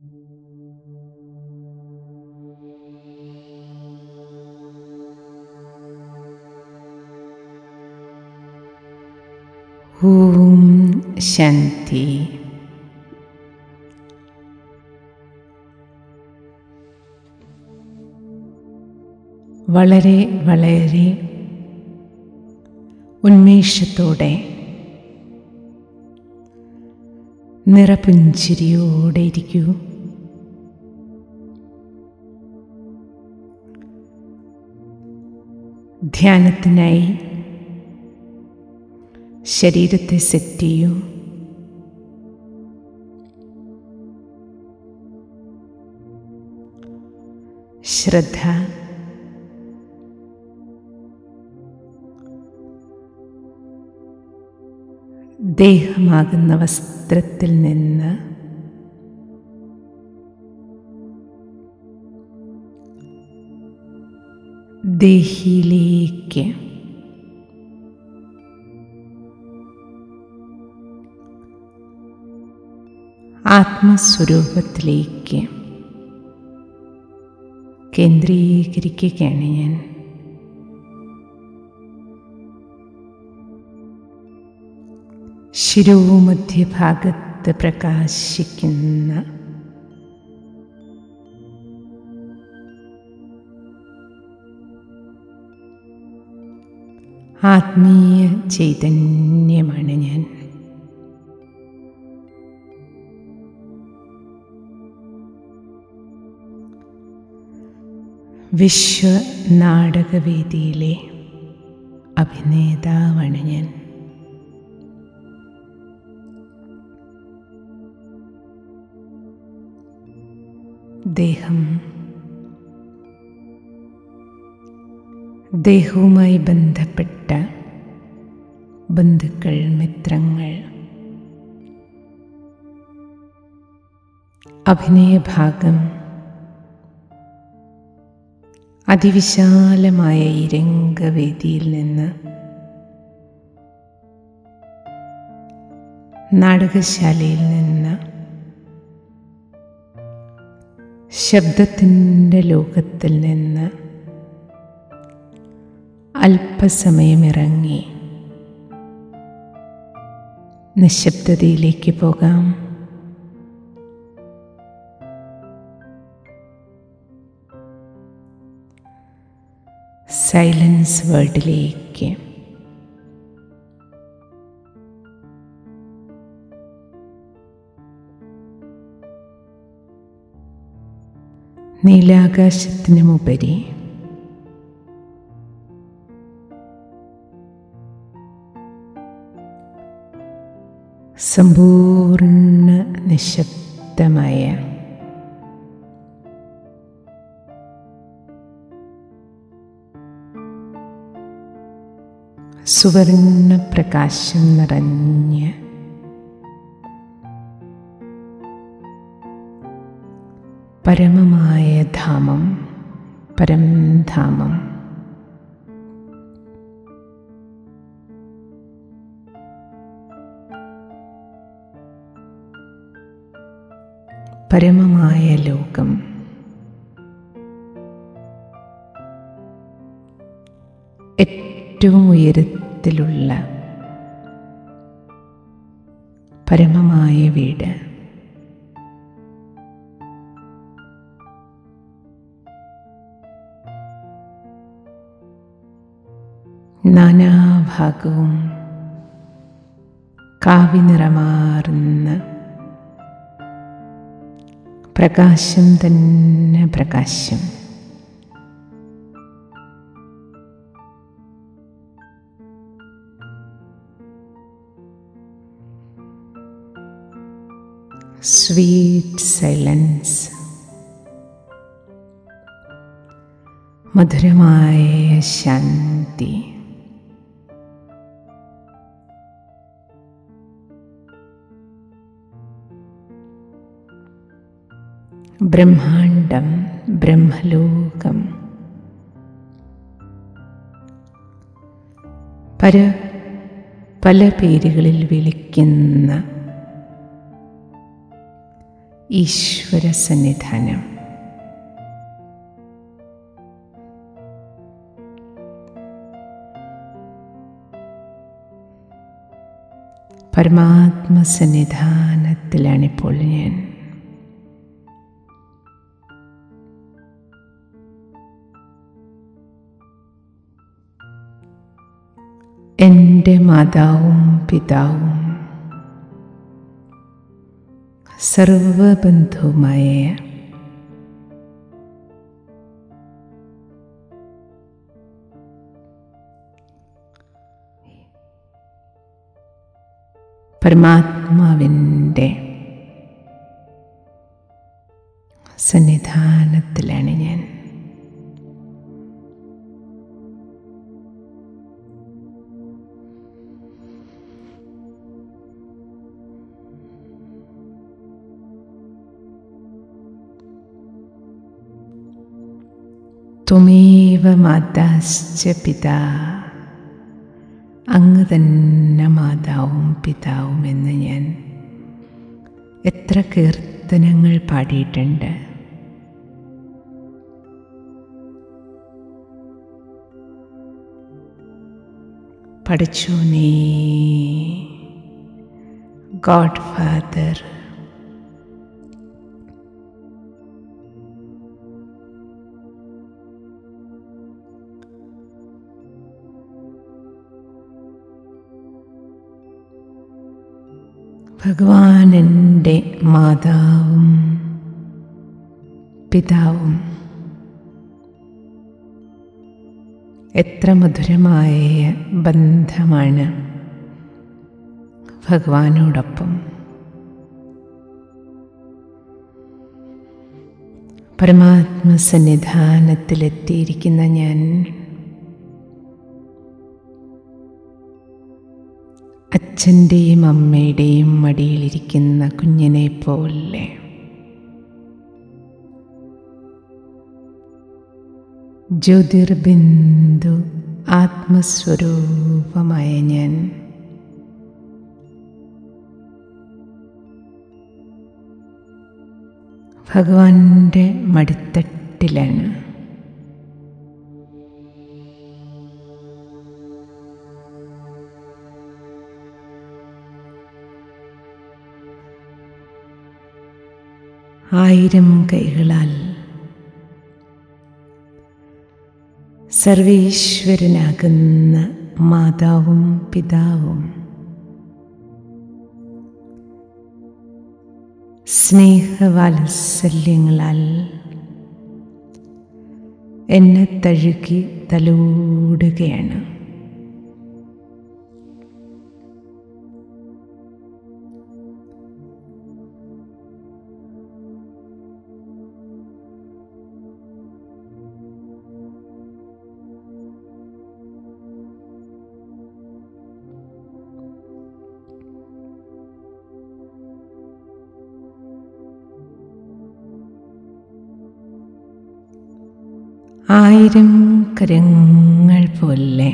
ഓം ശാന്തി വളരെ വളരെ ഉന്മേഷത്തോടെ നിറപുഞ്ചിരിയോടെ ഇരിക്കൂ ധ്യാനത്തിനായി ശരീരത്തെ സെറ്റ് ചെയ്യൂ ശ്രദ്ധ ദേഹമാകുന്ന വസ്ത്രത്തിൽ നിന്ന് ദേഹിയിലേക്ക് ആത്മസ്വരൂപത്തിലേക്ക് കേന്ദ്രീകരിക്കുകയാണ് ഞാൻ ശിരോമധ്യഭാഗത്ത് പ്രകാശിക്കുന്ന ആത്മീയ ചൈതന്യമാണ് ഞാൻ വിശ്വനാടകവേദിയിലെ അഭിനേതാവാണ് ഞാൻ ദേഹം ദേഹവുമായി ബന്ധപ്പെട്ട ബന്ധുക്കൾ മിത്രങ്ങൾ അഭിനയഭാഗം അതിവിശാലമായ ഈ രംഗവേദിയിൽ നിന്ന് നാടകശാലയിൽ നിന്ന് ശബ്ദത്തിൻ്റെ ലോകത്തിൽ നിന്ന് അല്പസമയമിറങ്ങി നിശബ്ദതയിലേക്ക് പോകാം സൈലൻസ് വേൾഡിലേക്ക് നീലാകാശത്തിനുമുപരി സമ്പൂർണ്ണ നിശബ്ദമായ സുവർണ പ്രകാശം നിറഞ്ഞ് പരമമായ ധാമം പരംധാമം പരമമായ ലോകം ഏറ്റവും ഉയരത്തിലുള്ള പരമമായ വീട് നാനാഭാഗവും കാവി നിറമാർന്ന പ്രകാശം തന്നെ പ്രകാശം സ്വീറ്റ് സൈലൻസ് മധുരമായ ശാന്തി ബ്രഹ്മാണ്ടം ബ്രഹ്മലോകം പല പല പേരുകളിൽ വിളിക്കുന്ന ഈശ്വര സന്നിധാനം പരമാത്മസന്നിധാനത്തിലാണിപ്പോൾ ഞാൻ എൻ്റെ മാതാവും പിതാവും സർവബന്ധുവുമായ പരമാത്മാവിൻ്റെ സന്നിധാനത്തിലാണ് ഞാൻ ത്വമേവ മാതാശ്ച പിതാ അങ്ങ് തന്നെ മാതാവും പിതാവും എന്ന് ഞാൻ എത്ര കീർത്തനങ്ങൾ പാടിയിട്ടുണ്ട് പഠിച്ചു നീ ഗോഡ് ഫാദർ ഭഗവാൻ എൻ്റെ മാതാവും പിതാവും എത്ര മധുരമായ ബന്ധമാണ് ഭഗവാനോടൊപ്പം പരമാത്മസന്നിധാനത്തിലെത്തിയിരിക്കുന്ന ഞാൻ അച്ഛൻ്റെയും അമ്മയുടെയും മടിയിലിരിക്കുന്ന കുഞ്ഞിനെ പോലെ ജ്യോതിർബിന്ദു ആത്മസ്വരൂപമായ ഞാൻ ഭഗവാന്റെ മടിത്തട്ടിലാണ് ആയിരം കൈകളാൽ സർവേശ്വരനാകുന്ന മാതാവും പിതാവും സ്നേഹവാത്സല്യങ്ങളാൽ എന്നെ തഴുകി തലോടുകയാണ് ആയിരം കരങ്ങൾ പോലെ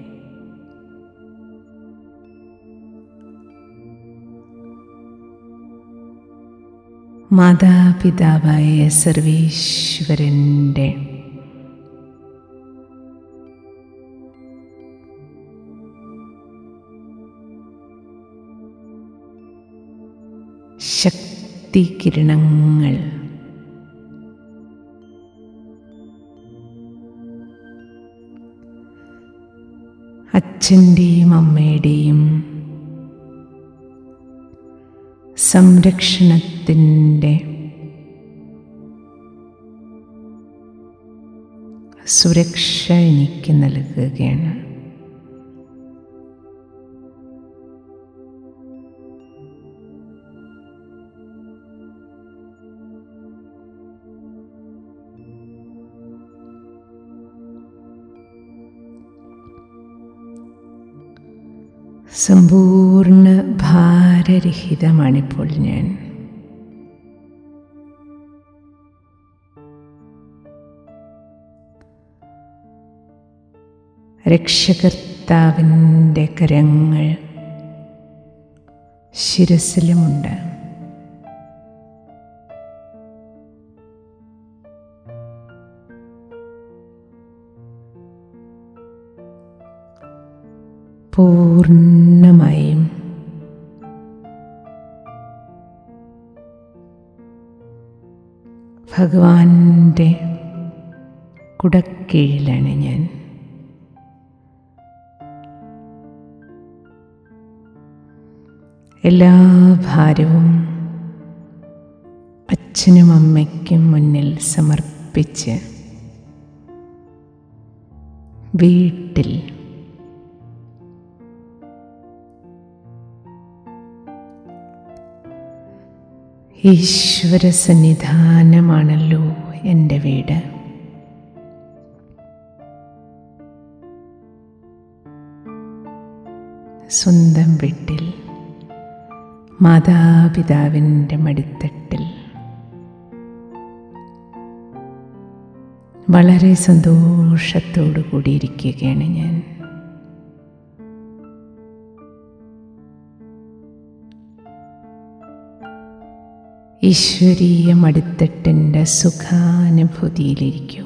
മാതാപിതാവായ സർവീശ്വരൻ്റെ ശക്തി കിരണങ്ങൾ അച്ഛൻ്റെയും അമ്മയുടെയും സംരക്ഷണത്തിൻ്റെ സുരക്ഷ എനിക്ക് നൽകുകയാണ് സമ്പൂർണ്ണ ഭാരരഹിതമാണിപ്പോൾ ഞാൻ രക്ഷകർത്താവിൻ്റെ കരങ്ങൾ ശിരസിലുമുണ്ട് പൂർണ്ണമായും ഭഗവാന്റെ കുടക്കീഴിലാണ് ഞാൻ എല്ലാ ഭാരവും അച്ഛനും അമ്മയ്ക്കും മുന്നിൽ സമർപ്പിച്ച് വീട്ടിൽ ഈശ്വര സന്നിധാനമാണല്ലോ എൻ്റെ വീട് സ്വന്തം വീട്ടിൽ മാതാപിതാവിൻ്റെ മടിത്തട്ടിൽ വളരെ സന്തോഷത്തോടു കൂടിയിരിക്കുകയാണ് ഞാൻ ഈശ്വരീയ മടിത്തട്ടിൻ്റെ സുഖാനുഭൂതിയിലിരിക്കൂ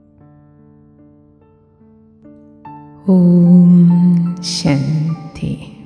ഓം ശാന്തി